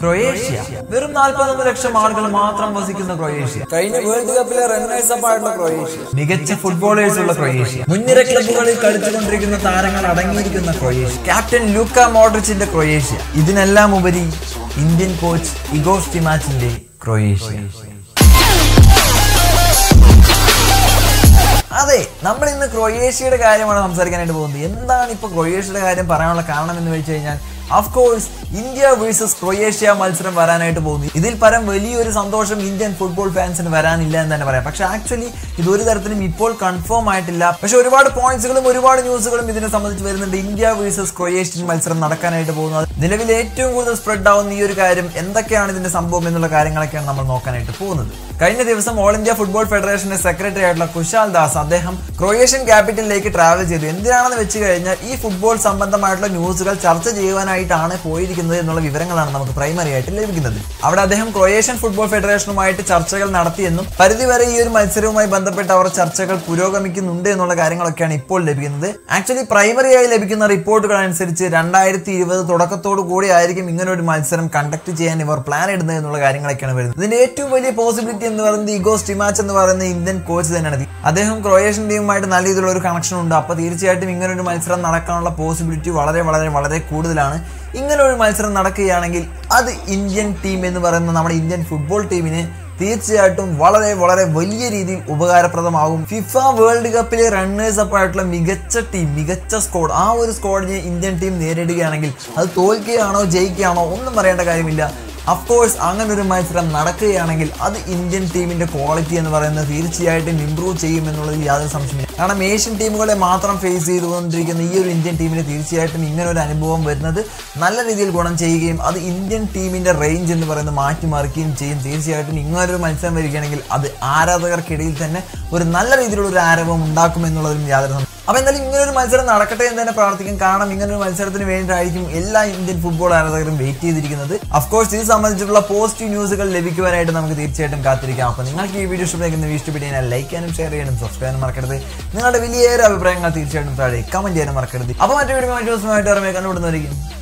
Croatia വെറും നാൽപ്പത്തൊന്ന് ലക്ഷം ആളുകൾ മാത്രം വസിക്കുന്ന ക്രൊയേഷ്യ കഴിഞ്ഞ വേൾഡ് കപ്പിലെ റണ്ണേഴ്സ് അപ്പ് ആയിട്ടുള്ള ക്രൊയേഷ്യ മികച്ച ഫുട്ബോളേഴ്സ് ഉള്ള ക്രൊയേഷ്യ മുൻനിര ക്ലബ്ബുകളിൽ കളിച്ചുകൊണ്ടിരിക്കുന്ന താരങ്ങൾ അടങ്ങിയിരിക്കുന്ന ക്രൊയേഷ്യ ക്യാപ്റ്റൻ ലൂക്ക മോഡ്രിച്ചിന്റെ ക്രൊയേഷ്യ ഇതിനെല്ലാം ഉപരി ഇന്ത്യൻ കോച്ച് ഇഗോർ സ്റ്റിമാച്ചിന്റെ ക്രൊയേഷ്യ അതെ നമ്മൾ ഇന്ന് ക്രൊയേഷ്യയുടെ കാര്യമാണ് സംസാരിക്കാനായിട്ട് പോകുന്നത് എന്താണ് ഇപ്പൊ ക്രൊയേഷ്യയുടെ കാര്യം പറയാനുള്ള കാരണം എന്ന് വെച്ച് കഴിഞ്ഞാൽ കോഴ്സ് ഇന്ത്യ വേഴ്സസ് ക്രൊയേഷ്യ മത്സരം വരാനായിട്ട് പോകുന്നു ഇതിൽ പരം വലിയൊരു സന്തോഷം ഇന്ത്യൻ ഫുട്ബോൾ ഫാൻസിന് വരാനില്ല എന്ന് തന്നെ പറയാം പക്ഷെ ആക്ച്വലി ഇത് ഒരു തരത്തിലും ഇപ്പോൾ കൺഫേം ആയിട്ടില്ല പക്ഷെ ഒരുപാട് പോയിന്റ്സുകളും ഒരുപാട് ന്യൂസുകളും ഇതിനെ സംബന്ധിച്ച് വരുന്നുണ്ട് ഇന്ത്യ വേഴ്സസ് ക്രൊയേഷ്യൻ മത്സരം നടക്കാനായിട്ട് പോകുന്നത് നിലവിൽ ഏറ്റവും കൂടുതൽ സ്പ്രെഡ് ആവുന്ന ഈ ഒരു കാര്യം എന്തൊക്കെയാണ് ഇതിന്റെ സംഭവം എന്നുള്ള കാര്യങ്ങളൊക്കെയാണ് നമ്മൾ നോക്കാനായിട്ട് പോകുന്നത് കഴിഞ്ഞ ദിവസം ഓൾ ഇന്ത്യ ഫുട്ബോൾ ഫെഡറേഷന്റെ സെക്രട്ടറി ആയിട്ടുള്ള കുശാൽ ദാസ് അദ്ദേഹം ക്രൊയേഷ്യൻ ക്യാപിറ്റലിലേക്ക് ട്രാവൽ ചെയ്തു എന്തിനാണെന്ന് വെച്ച് കഴിഞ്ഞാൽ ഈ ഫുട്ബോൾ സംബന്ധമായിട്ടുള്ള ന്യൂസുകൾ ചർച്ച ചെയ്യുവാനായിട്ടാണ് പോയിരിക്കുന്നത് എന്നുള്ള വിവരങ്ങളാണ് നമുക്ക് പ്രൈമറി ആയിട്ട് ലഭിക്കുന്നത് അവിടെ അദ്ദേഹം ക്രൊയേഷ്യൻ ഫുട്ബോൾ ഫെഡറേഷനുമായിട്ട് ചർച്ചകൾ നടത്തിയെന്നും പരിധിവരെ ഈ ഒരു മത്സരവുമായി ബന്ധപ്പെട്ട് അവർ ചർച്ചകൾ പുരോഗമിക്കുന്നുണ്ട് എന്നുള്ള കാര്യങ്ങളൊക്കെയാണ് ഇപ്പോൾ ലഭിക്കുന്നത് ആക്ച്വലി പ്രൈമറി ആയി ലഭിക്കുന്ന റിപ്പോർട്ടുകൾ അനുസരിച്ച് രണ്ടായിരത്തി ഇരുപത് തുടക്കത്തോടു കൂടി ആയിരിക്കും ഇങ്ങനെ ഒരു മത്സരം കണ്ടക്ട് ചെയ്യാൻ ഇവർ പ്ലാൻ ഇടുന്നത് എന്നുള്ള കാര്യങ്ങളൊക്കെയാണ് വരുന്നത് ഇതിന്റെ ഏറ്റവും വലിയ പോസിബിലിറ്റി എന്ന് പറയുന്നത് ഇഗോ സ്റ്റിമാച്ച് എന്ന് പറയുന്ന ഇന്ത്യൻ കോച്ച് തന്നെയാണ് അദ്ദേഹം ക്രൊയേഷ്യൻ ടീമുമായിട്ട് നല്ല രീതിയിലുള്ള ഒരു കണക്ഷൻ ഉണ്ട് അപ്പോൾ തീർച്ചയായിട്ടും ഇങ്ങനെ ഒരു മത്സരം നടക്കാനുള്ള പോസിബിലിറ്റി വളരെ വളരെ വളരെ കൂടുതലാണ് ഇങ്ങനെ ഒരു മത്സരം നടക്കുകയാണെങ്കിൽ അത് ഇന്ത്യൻ ടീം എന്ന് പറയുന്ന നമ്മുടെ ഇന്ത്യൻ ഫുട്ബോൾ ടീമിന് തീർച്ചയായിട്ടും വളരെ വളരെ വലിയ രീതിയിൽ ഉപകാരപ്രദമാകും ഫിഫ വേൾഡ് കപ്പിലെ റണ്ണേഴ്സ് അപ്പ് ആയിട്ടുള്ള മികച്ച ടീം മികച്ച സ്ക്വാഡ് ആ ഒരു സ്ക്വാഡിനെ ഇന്ത്യൻ ടീം നേരിടുകയാണെങ്കിൽ അത് തോൽക്കുകയാണോ ജയിക്കുകയാണോ ഒന്നും പറയേണ്ട കാര്യമില്ല അഫ്കോഴ്സ് അങ്ങനെ ഒരു മത്സരം നടക്കുകയാണെങ്കിൽ അത് ഇന്ത്യൻ ടീമിന്റെ ക്വാളിറ്റി എന്ന് പറയുന്നത് തീർച്ചയായിട്ടും ഇംപ്രൂവ് ചെയ്യും എന്നുള്ളതിൽ യാതൊരു സംശയമില്ല കാരണം ഏഷ്യൻ ടീമുകളെ മാത്രം ഫേസ് ചെയ്തുകൊണ്ടിരിക്കുന്ന ഈ ഒരു ഇന്ത്യൻ ടീമിന് തീർച്ചയായിട്ടും ഇങ്ങനെ ഒരു അനുഭവം വരുന്നത് നല്ല രീതിയിൽ ഗുണം ചെയ്യുകയും അത് ഇന്ത്യൻ ടീമിന്റെ റേഞ്ച് എന്ന് പറയുന്നത് മാറ്റിമറിക്കുകയും ചെയ്യും തീർച്ചയായിട്ടും ഇങ്ങനൊരു മത്സരം വരികയാണെങ്കിൽ അത് ആരാധകർക്കിടയിൽ തന്നെ ഒരു നല്ല രീതിയിലുള്ള ഒരു ആരവം ഉണ്ടാക്കും എന്നുള്ളതിലും യാതൊരു സംശയം അപ്പൊ എന്തായാലും ഇങ്ങനെ ഒരു മത്സരം നടക്കട്ടെ എന്ന് തന്നെ പ്രാർത്ഥിക്കും കാരണം ഇങ്ങനെ ഒരു മത്സരത്തിന് വേണ്ടിയിട്ടായിരിക്കും എല്ലാ ഇന്ത്യൻ ഫുട്ബോൾ ആരാധകരും വെയിറ്റ് ചെയ്തിരിക്കുന്നത് അഫ്കോഴ്സ് ഇത് സംബന്ധിച്ചിട്ടുള്ള പോസിറ്റീവ് ന്യൂസുകൾ ലഭിക്കുവാനായിട്ട് നമുക്ക് തീർച്ചയായിട്ടും കാത്തിരിക്കാം അപ്പോൾ നിങ്ങൾക്ക് ഈ വീഡിയോ ഇഷ്ടപ്പെടുന്ന ഇഷ്ടപ്പെട്ട് കഴിഞ്ഞാൽ ലൈക്ക് ചെയ്യാനും ഷെയർ ചെയ്യാനും സബ്സ്ക്രൈബ് ചെയ്യാനും മറക്കരുത് നിങ്ങളുടെ വലിയൊരു അഭിപ്രായങ്ങൾ തീർച്ചയായിട്ടും താഴെ കമന്റ് ചെയ്യാനും മറക്കരുത് അപ്പോൾ മറ്റു വീഡിയോ മറ്റു ദിവസമായിട്ട് ഇറങ്ങി കണ്ടുപിടുന്നതായിരിക്കും